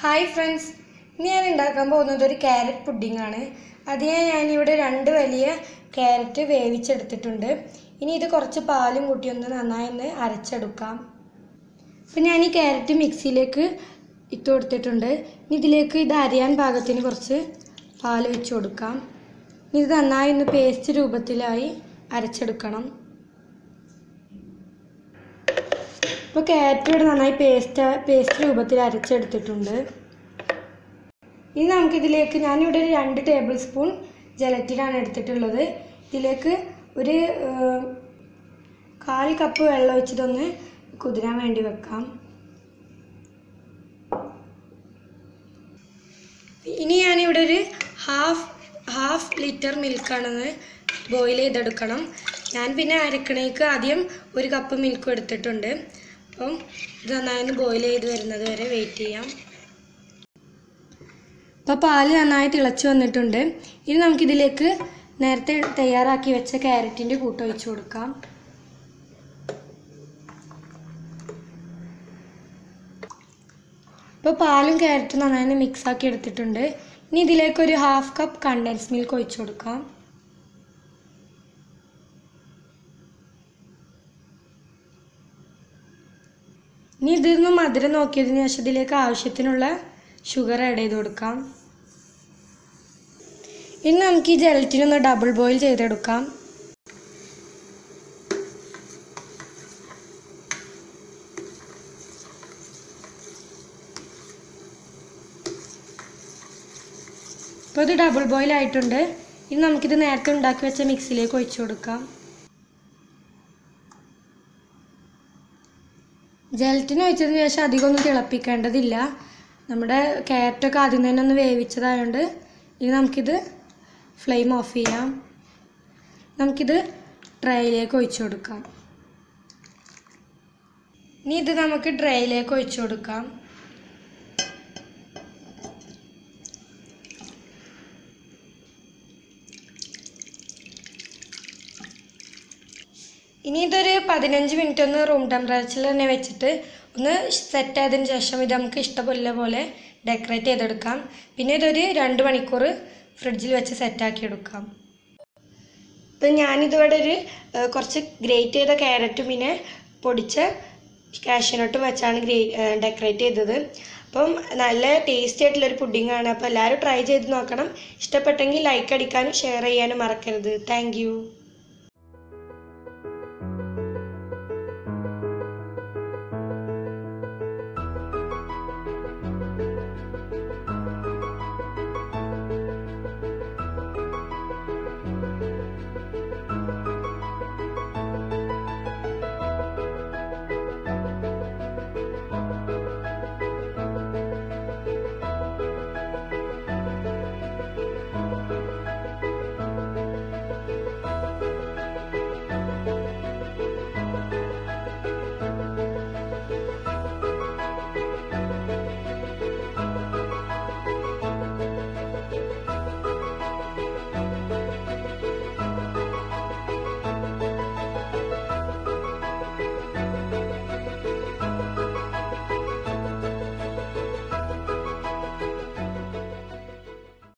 hi friends ഇന്ന് ഞാൻ ഉണ്ടാക്കാൻ പോകുന്നത് ഒരു ക്യാരറ്റ് പുഡിംഗ് ആണ് അതിനായി ഞാനിവിടെ രണ്ട് വലിയ ക്യാരറ്റ് വേവിച്ചെടുത്തിട്ടുണ്ട് ഇനി ഇത് കുറച്ച് പാലും കൂട്ടി ഒന്ന് നന്നായി ഒന്ന് അരച്ചെടുക്കാം അപ്പം ഞാൻ ഈ ക്യാരറ്റ് മിക്സിയിലേക്ക് ഇട്ട് കൊടുത്തിട്ടുണ്ട് ഇനി ഇതിലേക്ക് ഇത് അരിയാൻ പാകത്തിന് കുറച്ച് പാൽ വെച്ച് കൊടുക്കാം ഇനി ഇത് നന്നായി ഒന്ന് പേസ്റ്റ് രൂപത്തിലായി അരച്ചെടുക്കണം ഇപ്പോൾ ക്യാരറ്റ് ഇവിടെ നന്നായി പേസ്റ്റ് പേസ്റ്റ് രൂപത്തിൽ അരച്ചെടുത്തിട്ടുണ്ട് ഇനി നമുക്കിതിലേക്ക് ഞാനിവിടെ ഒരു രണ്ട് ടേബിൾ സ്പൂൺ ജലറ്റിനാണ് എടുത്തിട്ടുള്ളത് ഇതിലേക്ക് ഒരു ഏഹ്, കാൽ കപ്പ് വെള്ളം ഒഴിച്ചിട്ടൊന്ന് കുതിരാൻ വേണ്ടി വെക്കാം ഇനി ഞാനിവിടെ ഒരു ഹാഫ് ഹാഫ് ലിറ്റർ മിൽക്കാണെന്ന് ബോയിൽ ചെയ്തെടുക്കണം ഞാൻ പിന്നെ അരക്കണേക്ക് ആദ്യം ഒരു കപ്പ് മിൽക്ക് എടുത്തിട്ടുണ്ട് അപ്പം ഇത് നന്നായി ബോയിൽ ചെയ്ത് വരുന്നത് വരെ വെയിറ്റ് ചെയ്യാം അപ്പോൾ പാല് നന്നായി തിളച്ച് വന്നിട്ടുണ്ട് ഇനി നമുക്കിതിലേക്ക് നേരത്തെ തയ്യാറാക്കി വെച്ച ക്യാരറ്റിൻ്റെ കൂട്ട് ഒഴിച്ചു കൊടുക്കാം ഇപ്പോൾ പാലും ക്യാരറ്റും നന്നായി മിക്സ് ആക്കി എടുത്തിട്ടുണ്ട് ഇനി ഇതിലേക്ക് ഒരു ഹാഫ് കപ്പ് കണ്ടൻസ് മിൽക്ക് ഒഴിച്ചു കൊടുക്കാം ഇനി ഇതിൽ നിന്ന് മധുരം നോക്കിയതിന് ശേഷം ഇതിലേക്ക് ആവശ്യത്തിനുള്ള ഷുഗർ ആഡ് ചെയ്ത് കൊടുക്കാം ഇനി നമുക്ക് ഈ ജലറ്റിനൊന്ന് ഡബിൾ ബോയിൽ ചെയ്തെടുക്കാം ഇപ്പോൾ ഇത് ഡബിൾ ബോയിൽ ആയിട്ടുണ്ട് ഇനി നമുക്കിത് നേരത്തെ ഉണ്ടാക്കി വെച്ച മിക്സിയിലേക്ക് ഒഴിച്ചു കൊടുക്കാം ജലറ്റിന് ഒഴിച്ചതിന് ശേഷം അധികം ഒന്നും തിളപ്പിക്കേണ്ടതില്ല നമ്മുടെ ക്യാരറ്റൊക്കെ ആദ്യം തന്നെ ഒന്ന് വേവിച്ചതായതുകൊണ്ട് ഇനി നമുക്കിത് ഫ്ലെയിം ഓഫ് ചെയ്യാം നമുക്കിത് ട്രേയിലേക്ക് ഒഴിച്ചു കൊടുക്കാം ഇനി ഇത് നമുക്ക് ട്രേയിലേക്ക് ഒഴിച്ചു കൊടുക്കാം ഇനി ഇതൊരു പതിനഞ്ച് മിനിറ്റ് ഒന്ന് റൂം ടെമ്പറേച്ചറിൽ തന്നെ വെച്ചിട്ട് ഒന്ന് സെറ്റ് ആയതിനു ശേഷം ഇത് നമുക്ക് ഇഷ്ടമുള്ള പോലെ ഡെക്കറേറ്റ് ചെയ്തെടുക്കാം പിന്നെ ഇതൊരു രണ്ട് മണിക്കൂർ ഫ്രിഡ്ജിൽ വെച്ച് സെറ്റാക്കി എടുക്കാം ഇപ്പം ഞാനിതിവിടെ ഒരു ഏഹ്, കുറച്ച് ഗ്രേറ്റ് ചെയ്ത ക്യാരറ്റും പിന്നെ പൊടിച്ച കാഷ്യനട്ടും വെച്ചാണ് ഗ്രേ ഡെക്കറേറ്റ് ചെയ്തത് അപ്പം നല്ല ടേസ്റ്റി ആയിട്ടുള്ളൊരു പുഡിങ്ങാണ് അപ്പോൾ എല്ലാവരും ട്രൈ ചെയ്ത് നോക്കണം ഇഷ്ടപ്പെട്ടെങ്കിൽ ലൈക്ക് അടിക്കാനും ഷെയർ ചെയ്യാനും മറക്കരുത് താങ്ക്